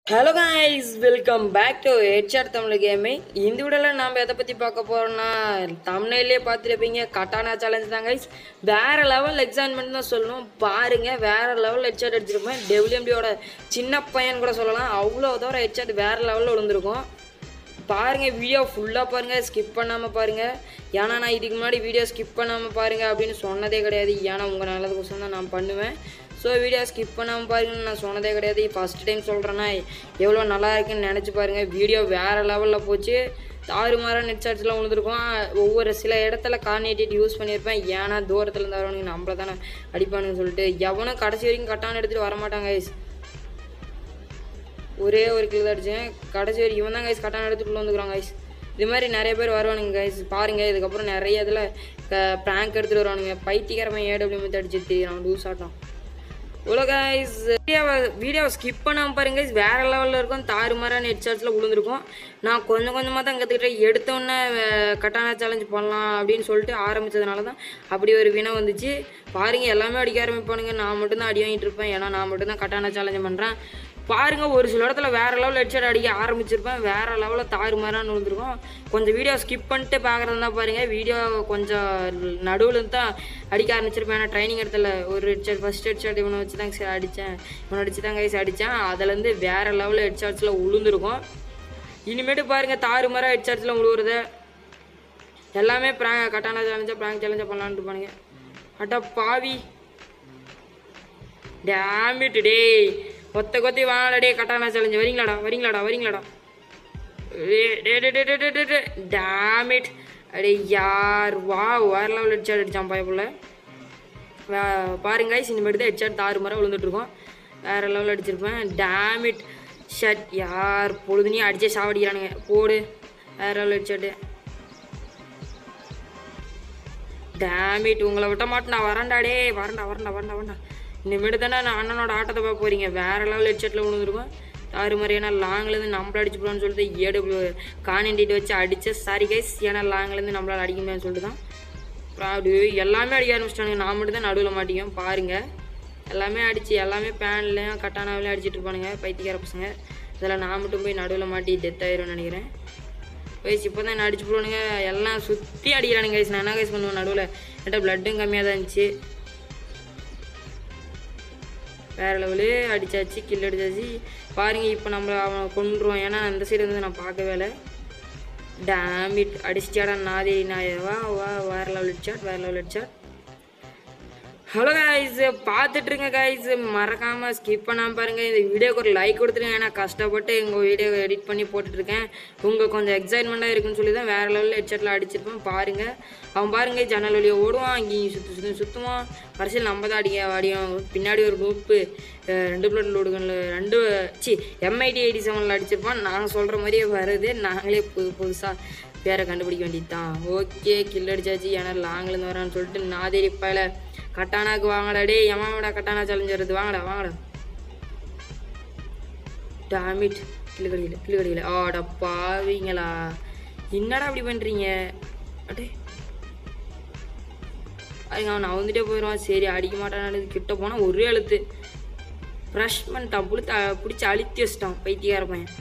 Hello guys welcome back to HR Tamil gaming இந்த வீடியோவில் நாம் எதை பற்றி பார்க்க போகிறோம்னா தமிழ்லேயே பார்த்துருப்பீங்க கட்டானா சேலஞ்ச் தான் கைஸ் வேறு லெவல் எக்ஸாம்மெண்ட் தான் சொல்லணும் பாருங்கள் வேறு லெவல் ஹெட்ஷாட் அடிச்சிருப்பேன் டெவ்லிஎம்டியோட சின்ன பையன் கூட சொல்லலாம் அவ்வளோ தூரம் ஹெட்ஷாட் வேறு லெவலில் விழுந்திருக்கும் பாருங்கள் வீடியோ ஃபுல்லாக பாருங்கள் ஸ்கிப் பண்ணாமல் பாருங்கள் ஏன்னா நான் இதுக்கு முன்னாடி வீடியோ ஸ்கிப் பண்ணாமல் பாருங்கள் அப்படின்னு சொன்னதே கிடையாது ஏன்னா உங்கள் நல்லதுக்கோசம் தான் நான் பண்ணுவேன் ஸோ வீடியோ ஸ்கிப் பண்ணாமல் பாருங்கன்னு நான் சொன்னதே கிடையாது ஃபஸ்ட் டைம் சொல்கிறேன்னா எவ்வளோ நல்லா இருக்குன்னு நினச்சி பாருங்கள் வீடியோ வேறு லெவலில் போச்சு தாறுமாறாக நெட் சார்ஜ்லாம் விழுந்திருக்கும் ஒவ்வொரு சில இடத்துல கார்னேட்டிட் யூஸ் பண்ணியிருப்பேன் ஏன்னா தூரத்தில் இருந்து வரவனுங்க நம்மள தானே அடிப்பானுன்னு சொல்லிட்டு எவனும் கடைசி வரைக்கும் கட்டான எடுத்துகிட்டு வரமாட்டாங்க guys. ஒரே ஒரு கிலோ தான் அடித்தேன் கடைசி வரைக்கும் இவன் தான் கைஸ் கட்டான எடுத்துட்டு வந்துக்கிறான் கைஸ் இது மாதிரி நிறைய பேர் வருவானுங்க கைஸ் பாருங்கள் இதுக்கப்புறம் நிறைய இதில் ப்ராங்க் எடுத்துகிட்டு வருவானுங்க பைத்தியக்காரமாக ஏடபிள்யூ மெத்து அடிச்சு தெரியும் லூஸ் ஆட்டம் இவ்வளோ கைஸ் வீடியோவை வீடியோவை ஸ்கிப் பண்ணாமல் பாருங்க guys. வேற லெவலில் இருக்கும் தாறுமாறான ஹெட் சார்ஜில் விழுந்திருக்கும் நான் கொஞ்சம் கொஞ்சமாக தான் கற்றுக்கிட்டேன் எடுத்தோடனே கட்டான சேலஞ்ச் பண்ணலாம் அப்படின்னு சொல்லிட்டு ஆரம்பித்ததுனால தான் அப்படி ஒரு வினை வந்துச்சு பாருங்க எல்லாமே அடிக்க ஆரம்பிப்பானுங்க நான் மட்டும்தான் அடி வாங்கிட்டு இருப்பேன் ஏன்னா நான் மட்டும்தான் கட்டான சேலஞ்ச் பண்ணுறேன் பாருங்க ஒரு சில இடத்துல வேற லெவலில் ஹெட்ஷாட் அடிக்க ஆரம்பிச்சிருப்பேன் வேற லெவலில் தாறுமாறான்னு விழுந்திருக்கும் கொஞ்சம் வீடியோ ஸ்கிப் பண்ணிட்டு பார்க்குறதா பாருங்க வீடியோ கொஞ்சம் நடுவில் தான் அடிக்க ஆரம்பிச்சிருப்பேன் ஏன்னா ட்ரைனிங் இடத்துல ஒரு ஹெட்ஷாட் ஃபஸ்ட் ஹெட்ஷாட் இவனை வச்சு தான் சரி அடித்தேன் இவனை அடிச்சு தான் கைஸ் அடித்தேன் அதுலேருந்து வேற லெவலில் ஹெட்ஷாட்ஸில் விழுந்திருக்கும் இனிமேட்டு பாருங்க தாறுமாறாக ஹெட்ஷாட்ஸில் விழுவுறத எல்லாமே ப்ரா கட்டான சேலஞ்சா ப்ராங்க் சேலஞ்சா பண்ணலான்ட்டு இருப்பானுங்க அட்டா பாவி டேமிட் டேய் ஒத்த கொத்தி வாங்கடா டே கட்டானா சேலஞ்சு வரீங்களாடா வரீங்களாடா வரீங்களாடா டேமிட் அடே யார் வா வேற லெவல் ஹெட்ஷாட் அடிச்சான் பயப்புள்ள பாருங்க guys, இனிமேட்டு தான் ஹெட்ஷாட் தாறு மரம் விழுந்துட்டுருக்கோம் வேற லெவல் அடிச்சிருப்பேன் டேமிட் ஷட் யார் பொழுதுனையும் அடிச்சே சாவடிக்கிறானுங்க போடு வேற லெவல் ஹெட்ஷாட்டு டேமிட் உங்களை விட்ட மாட்டேன் நான் வரேன்டா டே வரேன்டா வரேன்டா வரேன்டா வரேன்டா இனிமேட்டு தானே நான் அண்ணனோட ஆட்டத்தை பார்க்க போறீங்க வேற லெவல் ஹெட்செட்டில் விழுந்துருக்கும் தாறு மாதிரி ஏன்னா லாங்லேருந்து நம்மள அடிச்சு போகலான்னு சொல்லிட்டு ஏடபிள்யூ கான்டிட்டு வச்சு அடிச்ச சாரி கைஸ் ஏன்னா லாங்லேருந்து நம்மளால் அடிக்க முடியாதுன்னு சொல்லிட்டு தான் அப்புறம் அப்படி எல்லாமே அடிக்க ஆரம்பிச்சிட்டானுங்க நான் மட்டும் தான் நடுவில் மாட்டிக்கும் பாருங்க எல்லாமே அடிச்சு எல்லாமே பேன்லையும் கட்டானாவிலையும் அடிச்சிட்டு இருப்பானுங்க பைத்தியக்கார பசங்க இதில் நான் மட்டும் போய் நடுவில் மாட்டி டெத் ஆயிரும்னு நினைக்கிறேன் வயசு இப்போ தான் என்ன அடிச்சு போடுவானுங்க எல்லாம் சுற்றி அடிக்கிறானுங்க கைஸ் நான் என்ன கைஸ் பண்ணுவேன் நடுவில் என்கிட்ட பிளட்டும் கம்மியாக தான் இருந்துச்சு வேற லெவலு அடிச்சாச்சு கில் அடிச்சாச்சு பாருங்க இப்போ நம்ம அவனை கொண்டுருவோம் ஏன்னா அந்த சைடு வந்து நான் பார்க்கவே இல்லை டேமிட் அடிச்சிட்டாடா நாதி நாய வா வா வேற லெவல் அடிச்சாட் வேற லெவல் அடிச்சாட் ஹலோ கைஸ் பார்த்துட்டு இருங்க கைஸ் மறக்காம ஸ்கிப் பண்ணாம பாருங்க இந்த வீடியோக்கு ஒரு லைக் கொடுத்துருங்க ஏன்னா கஷ்டப்பட்டு எங்கள் வீடியோ எடிட் பண்ணி போட்டுட்டு இருக்கேன் உங்களுக்கு கொஞ்சம் எக்ஸைட்மெண்ட்டாக இருக்குன்னு சொல்லி தான் வேற லெவலில் ஹெட்செட்டில் அடிச்சிருப்பேன் பாருங்க அவன் பாருங்க ஜன்னல் வழியை ஓடுவான் அங்கேயும் சுற்றி சுற்றி சுற்றுவான் கடைசியில் நம்ம தான் அடிக்க அடியும் பின்னாடி ஒரு குரூப்பு ரெண்டு பிளட் லோடுகளில் ரெண்டு சி எம்ஐடி எயிட்டி செவனில் அடிச்சிருப்பான் நாங்கள் சொல்கிற மாதிரியே வருது நாங்களே புது புதுசாக பேரை கண்டுபிடிக்க வேண்டியது தான் ஓகே கில் அடிச்சாச்சு ஏன்னா லாங்கிலேருந்து வரான்னு சொல்லிட்டு நாதேரி பயில கட்டானாக்கு வாங்கடா டேய் எமாவோட கட்டானா சேலஞ்ச் வருது வாங்கடா வாங்கடா டாமிட் கிளு கடிக்கல கிளு கடிக்கல ஆடா பாவீங்களா என்னடா அப்படி பண்ணுறீங்க அடே அதுங்க அவன் நவந்துட்டே போயிடுவான் சரி அடிக்க மாட்டான் கிட்ட போனால் ஒரே அழுத்து ப்ரஷ் பண்ணிட்டான் புளித்த பிடிச்சி அழுத்தி வச்சிட்டான் பைத்தியக்கார பையன்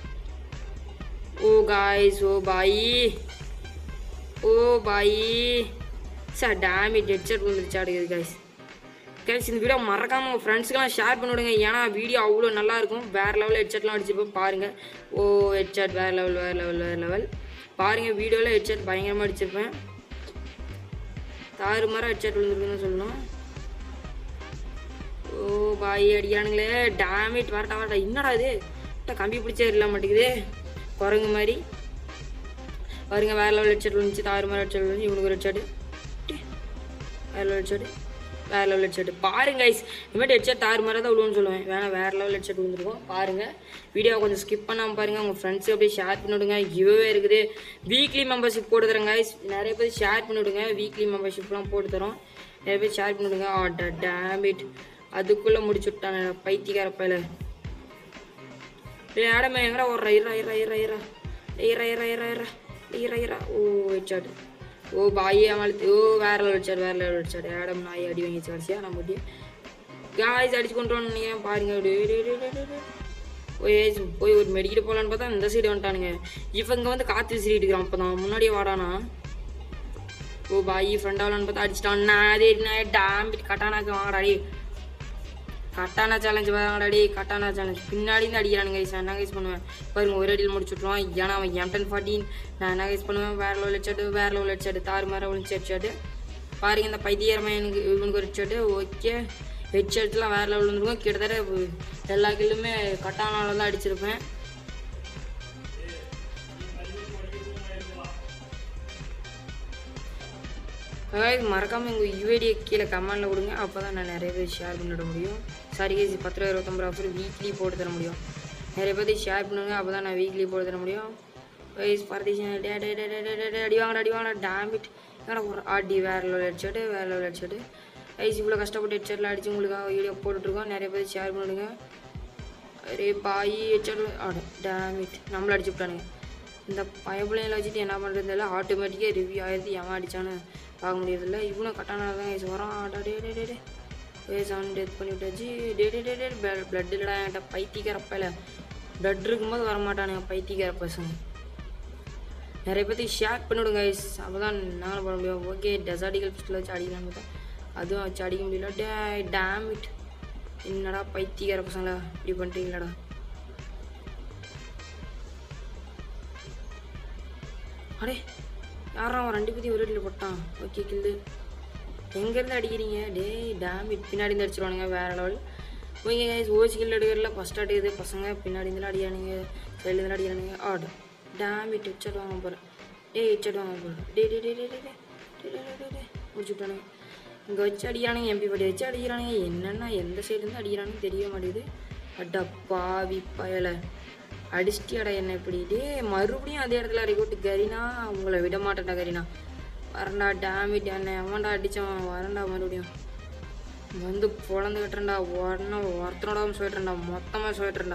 oh guys oh boy oh boy sir damage headset வந்துருச்சு அடிக்குது காய்ஸ் கைஸ் இந்த வீடியோ மறக்காம உங்கள் ஃப்ரெண்ட்ஸுக்கெல்லாம் ஷேர் பண்ணி விடுங்க ஏன்னா வீடியோ அவ்வளோ நல்லா இருக்கும் வேறு லெவலில் ஹெட்செட்லாம் அடிச்சுப்போம் பாருங்கள் ஓ ஹெட்செட் வேறு லெவல் வேறு லெவல் வேறு லெவல் பாருங்கள் வீடியோவில் ஹெட்செட் பயங்கரமாக அடிச்சிருப்பேன் தாறு மாதிரி ஹெட்செட் விழுந்துருக்குன்னு சொல்லணும் ஓ பாய் அடிக்கிறானுங்களே டேமேஜ் வரட்டா வரட்டா என்னடா இது கிட்ட கம்பி பிடிச்சே இல்லாம மாட்டேங்குது குரங்கு மாதிரி பாருங்க வேற லெவல் ஹெட்செட் விழுந்துச்சு தாறு மாதிரி ஹெட்செட் விழுந்து இவனுக்கு ஒரு ஹெட்செட் வேற லெவல் ஹெட்செட் வேற லெவல் ஹெட்செட் பாருங்க ஐஸ் இனிமேட்டு ஹெட்செட் தாறு மாதிரி தான் விழுவுன்னு சொல்லுவேன் வேணா வேற லெவல் ஹெட்செட் விழுந்துருக்கும் பாருங்க வீடியோ கொஞ்சம் ஸ்கிப் பண்ணாமல் பாருங்க உங்கள் ஃப்ரெண்ட்ஸு அப்படியே ஷேர் பண்ணி விடுங்க கிவ்வே இருக்குது வீக்லி மெம்பர்ஷிப் போட்டு தரேன் guys நிறைய பேர் ஷேர் பண்ணி விடுங்க வீக்லி மெம்பர்ஷிப்லாம் போட்டு தரோம் நிறைய பேர் ஷேர் பண்ணி விடுங்க ஆ டேமிட் அதுக்குள்ளே முடிச்சு விட்டான பைத்தியக்கார பையில டேய் ஆடமே எங்கடா ஓடுறா இரா இரா இரா இரா இரா இரா இரா இரா இரா இரா ஓ ஹெட்ஷாட் ஓ பாய் அமழ்த்து ஓ வேற லெவல் ஹெட்ஷாட் வேற லெவல் ஹெட்ஷாட் ஆடம் நாய் அடி வாங்கிச்சு கடைசியாக நம்ம காய்ஸ் அடிச்சு கொண்டு வரணும் நினைக்கிறேன் பாருங்க டே, டே, டே, டே, டே, டே. போய் போய் ஒரு மெடிக்கிட்டு போகலான்னு பார்த்தா இந்த சைடு வந்துட்டானுங்க இவங்க வந்து காற்று விசிறிட்டு இருக்கிறான் அப்போ தான் முன்னாடியே வாடானா ஓ பாய் ஃப்ரெண்டாவலான்னு பார்த்தா அடிச்சிட்டான் நான் அதே நான் டாம் கட்டானாக்கு வாங்கடா டேய் கட்டானா சேலஞ்ச் வாங்கடா டேய் கட்டானா சேலஞ்ச் பின்னாடி இருந்து அடிக்கிறானுங்க guys. நான் என்ன கைஸ் பண்ணுவேன் பாருங்க ஒரு அடியில் முடிச்சு விட்ருவான் ஏன்னா அவன் எம்டன் ஃபார்ட்டின் நான் என்ன கைஸ் பண்ணுவேன் வேற லெவல் ஹெட்ஷாட்டு வேற லெவல் ஹெட்ஷாட்டு தாறு மாற விழுந்து ஹெட்ஷாட்டு பாருங்க இந்த பைத்தியரமாக எனக்கு இவனுக்கு ஒரு ஹெட்ஷாட்டு ஓகே ஹெட்ஷாட்லாம் வேற லெவல் வந்துருக்கும் கிட்டத்தட்ட எல்லா கில்லுமே கட்டானால தான் அடிச்சிருப்பேன் guys மறக்காமல் உங்கள் யூஐடியை கீழே கமெண்டில் கொடுங்க அப்போ தான் நான் நிறைய பேர் ஷேர் பண்ணிட முடியும் சாரி கேஸ் பத்து ரூபா இருபத்தொம்பது ஆஃபர் வீக்லி போட்டு தர முடியும் நிறைய பேர் ஷேர் பண்ணுங்க அப்போ தான் நான் வீக்லி போட்டு தர முடியும் கைஸ் பரதேஷன் டே டே டே டே டே டே டே அடி வாங்கடா அடி வாங்கடா டேமிட் ஏன்னா ஒரு ஆடி வேறு லெவல் ஹெட்ஷாட்டு வேறு லெவல் ஹெட்ஷாட்டு கைஸ் இவ்வளோ கஷ்டப்பட்டு ஹெட்ஷாட்டில் அடிச்சு உங்களுக்காக வீடியோ போட்டுட்ருக்கோம் நிறைய பேர் ஷேர் பண்ணிடுங்க அரே பாய் ஹெட்ஷாட் ஆட டேமிட் நம்மள அடிச்சு விட்டானுங்க இந்த பயப்பிள்ளைங்களை வச்சுட்டு என்ன பண்ணுறது தெரியல ஆட்டோமேட்டிக்காக ரிவ்யூ ஆயிடுது எவன் அடிச்சான்னு பார்க்க முடியறதில்ல இவனும் கட்டானா தான் guys வரான் ஆடா டே டே டே டே பேஸ் ஆன் டெத் பண்ணி விட்டாச்சு டே டே டே டே பிளட் இல்லடா என்கிட்ட பைத்தியக்காரப்பையில் பிளட் இருக்கும்போது வரமாட்டானுங்க பைத்தியக்கார பசங்க நிறைய பேர்த்துக்கு ஷேர் பண்ணிவிடுங்க guys அப்போ தான் நாங்களும் பண்ண முடியும் ஓகே டெசார்டிகல் பிஸ்டில் வச்சு அடிக்கலாம்னு பார்த்தா அதுவும் வச்சு அடிக்க முடியல டே டேம் இட் என்னடா பைத்தியக்கார பசங்களா இப்படி பண்ணுறீங்களாடா அடே யாரா அவன் ரெண்டு பேத்தையும் ஒரு அடியில் போட்டான் ஓகே கில்லு எங்கேருந்து அடிக்கிறீங்க டேய் டேம் இட் பின்னாடி இருந்து அடிச்சிருவானுங்க வேறு லெவல் ஓகே கைஸ் ஓசி கில் எடுக்கிறதுல ஃபஸ்ட் அடிக்குது பசங்க பின்னாடி இருந்து அடிக்கிறானுங்க சைடில் இருந்து அடிக்கிறானுங்க ஆட் டேம் இட் ஹெட்செட் வாங்க போகிறேன் டே ஹெட்செட் வாங்க போகிறேன் டே டே டே டே டே டே டே டே டே டே முடிச்சு விட்டானுங்க இங்கே வச்சு அடிக்கிறானுங்க எம்பி படி வச்சு அடிக்கிறானுங்க என்னென்னா எந்த சைடுலேருந்து அடிக்கிறானுன்னு தெரிய மாட்டேங்குது அட்டா பாவி பயலை அடிச்சிட்டியாடா என்ன இப்படி டே மறுபடியும் அதே இடத்துல ரெக்கோட்டு கரீனா உங்களை விட மாட்டேன்டா கரீனா வரண்டா டேமிட் என்ன எவன்டா அடித்தவன் வரண்டா மறுபடியும் வந்து பொழந்து கட்டுறேன்டா உடனே ஒருத்தனோட சொல்லிட்டுறேன்டா மொத்தமாக சொல்லிட்டுறேன்டா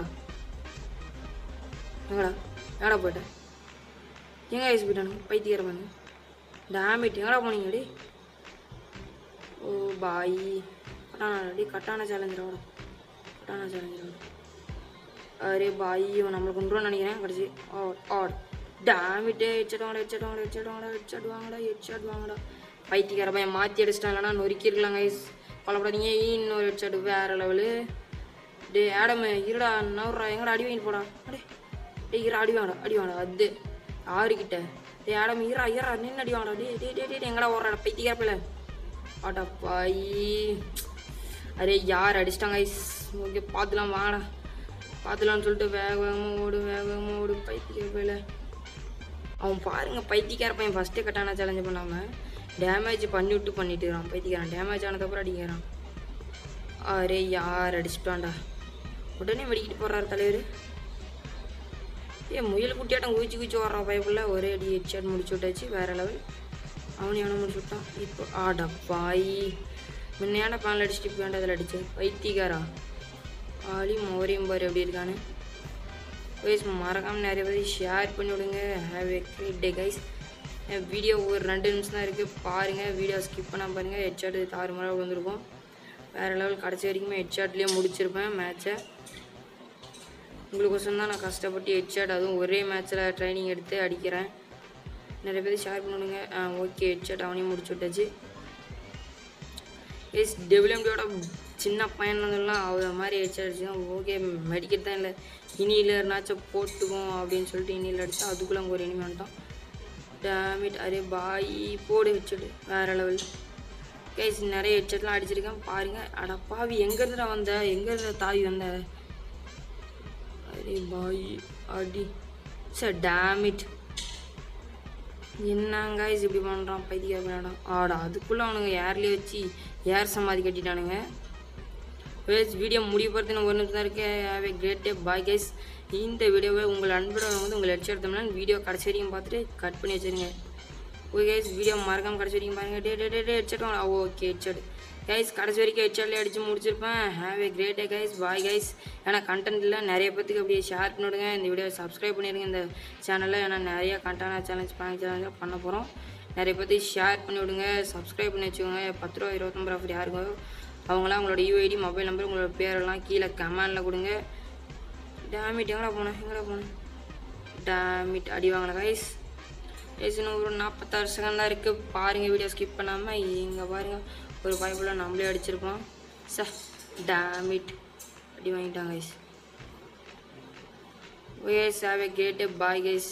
எங்கடா எங்கடா போயிட்டேன் எங்க ஐஸ் போயிட்டானு பைத்தியக்கார வந்து டேமிட் எங்கடா போனீங்க டி ஓ பாய் கட்டானா டி கட்டான சேலஞ்சரோட கட்டான சேலஞ்சரோட அரே பாய் இவன் நம்மளை கொண்டுருவான்னு நினைக்கிறேன் கடைசி ஆட் ஆட் டேமிட்டு ஹெட்செட் வாங்கடா ஹெட்செட் வாங்கடா ஹெட்செட் வாங்கடா ஹெட்செட் வாங்கடா ஹெட்செட் வாங்கடா பைத்தியக்கார பையன் மாற்றி அடிச்சிட்டான் இல்லைனா நொறுக்கிருக்கலாம் கைஸ் கவலைப்படாதீங்க இன்னொரு ஹெட்செட் வேறு லெவலு டே ஆடம் இருடா நவுறா எங்கடா அடி வாங்கிட்டு போடா அடே டே இரா அடி வாங்கடா அடி வாங்கடா அது ஆறுகிட்ட டே ஆடம் இரா இரா நின்று அடி வாங்கடா டே டே டே டே எங்கடா ஓடுறாடா பைத்தியக்கார பிள்ளை ஆட்டா பாய் அரே யார் அடிச்சிட்டாங்க ஐஸ் ஓகே பார்த்துலாம் வாங்கடா பார்த்துலான்னு சொல்லிட்டு வேக வேகமாக ஓடு வேக வேகமாக ஓடு பைத்தியக்கார பையில அவன் பாருங்க பைத்தியக்கார பையன் ஃபஸ்ட்டே கட்டான சேலஞ்ச் பண்ணாமல் டேமேஜ் பண்ணி விட்டு பண்ணிட்டு இருக்கான் பைத்தியக்காரன் டேமேஜ் ஆனதுக்கப்புறம் அடிக்கிறான் அரே யார் அடிச்சிட்டான்டா உடனே வெடிக்கிட்டு போடுறாரு தலைவர் ஏ முயல் குட்டியாட்டம் குதிச்சு குதிச்சு வர்றான் பைப்புல ஒரே அடி ஹெட்ஷாட் முடிச்சு விட்டாச்சு வேற லெவல் அவனையும் அவனை முடிச்சு விட்டான் இப்போ ஆடா பாய் முன்னையான பேனில் அடிச்சுட்டு இப்போ வேண்டாம் அதில் அடிச்சு பைத்தியக்காரா ஆளி மோரையும் பாரு எப்படி இருக்கான்னு கைஸ் மறக்காமல் நிறைய பேர் ஷேர் பண்ணி விடுங்க have a great day guys video ஒரு ரெண்டு நிமிஷம் தான் இருக்குது பாருங்கள் வீடியோ ஸ்கிப் பண்ணால் பாருங்கள் ஹெட்ஷாட் தாறுமாறாக விழுந்திருக்கும் வேறு லெவல் கடைசி வரைக்குமே ஹெட்ஷாட்லேயே முடிச்சிருப்பேன் மேட்ச்சை உங்களுக்கோசம் தான் நான் கஷ்டப்பட்டு ஹெட்ஷாட் அதுவும் ஒரே மேட்ச்சில் ட்ரைனிங் எடுத்து அடிக்கிறேன் நிறைய பேர் ஷேர் பண்ணுங்க ஓகே ஹெட்ஷாட் அவனையும் முடிச்சு விட்டாச்சு எஸ் டெவலப்டியோட சின்ன பையன்லாம் அவர் மாதிரி ஹெட்ஷாட் அடிச்சுதான் ஓகே மெடிக்கெட் தான் இல்லை இனியிலனாச்சும் போட்டுக்கும் அப்படின்னு சொல்லிட்டு இனியில் அடித்தா அதுக்குள்ளே அங்கே ஒரு இனிமே வந்துட்டான் டேமிட் அரே பாய் போடு ஹெட்ஷெட் வேறு லெவல் கேஸ் நிறைய ஹெட்ஷெட்லாம் அடிச்சிருக்கேன் பாருங்க அட பாவி எங்கேருந்து வந்த எங்கேருந்து தாவி வந்த அரே பாய் அடி சார் டேமிட் என்னங்க guys இப்படி பண்ணுறான் பைத்தியா விளையாடம் ஆடா அதுக்குள்ளே அவனுங்க ஏர்லேயே வச்சு ஏர் சமாதி கட்டிட்டானுங்க வேஸ் வீடியோ முடிவு பார்த்து ஒரு நிமிஷம் தான் இருக்கேன் have a great day bye guys இந்த வீடியோவை உங்கள் அன்புடன் வந்து உங்களை ஹெட்ஷெட் எடுத்தோம்னா வீடியோ கடைசி வரைக்கும் பார்த்துட்டு கட் பண்ணி வச்சுருங்க ஓகே கைஸ் வீடியோ மறக்காம கடைசி வரைக்கும் பாருங்க டே டே டே டே ஹெட்செட் ஓகே ஹெட்செட் கைஸ் கடைசி வரைக்கும் ஹெட்செட்லேயே அடித்து முடிச்சிருப்பேன் have a great day guys bye guys ஏன்னா கண்டென்ட் இல்லை நிறைய பேத்துக்கு அப்படியே ஷேர் பண்ணிவிடுங்க இந்த வீடியோ சப்ஸ்கிரைப் பண்ணிடுங்க இந்த சேனலில் ஏன்னா நிறைய கண்டென்ட் சேலஞ்ச் பேங்க் சேலஞ்ச் பண்ண போகிறோம் நிறைய பேத்துக்கு ஷேர் பண்ணி விடுங்க சப்ஸ்கிரைப் பண்ணி வச்சுக்கோங்க பத்து ரூபா இருபத்தொம்பது ரூபா ஃப்ரீ யாருக்கோ அவங்களாம் உங்களோட யூஐடி மொபைல் நம்பர் உங்களோட பேரெல்லாம் கீழே கமெண்டில் கொடுங்க டேமிட் எங்கடா போனேன் எங்கடா போனேன் டேமிட் அடி வாங்கின கைஸ் கைஸ் இன்னும் ஒரு நாற்பத்தாறு செகண்ட் தான் இருக்குது பாருங்கள் வீடியோ ஸ்கிப் பண்ணாமல் இங்கே பாருங்கள் ஒரு பைப்பில் நம்மளே அடிச்சிருப்போம் ச டேமிட் அடி வாங்கிட்டாங்க guys guys have a great bye guys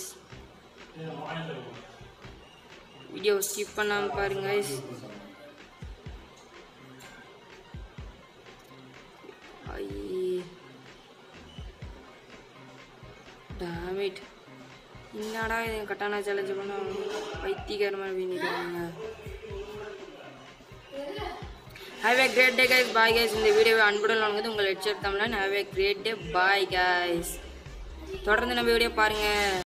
video ஸ்கிப் பண்ணாமல் பாருங்க கைஸ் டேமிட் என்னடா இது கட்டான சேலஞ்ச் பண்ண பைத்தியக்காரமாக வீணிக்கிறாங்க have a great day guys bye guys இந்த வீடியோவை அன்புடன் வழங்குது உங்கள் ஹெட்செட் தமிழன் have a great day bye guys தொடர்ந்து நம்ம வீடியோ பாருங்கள்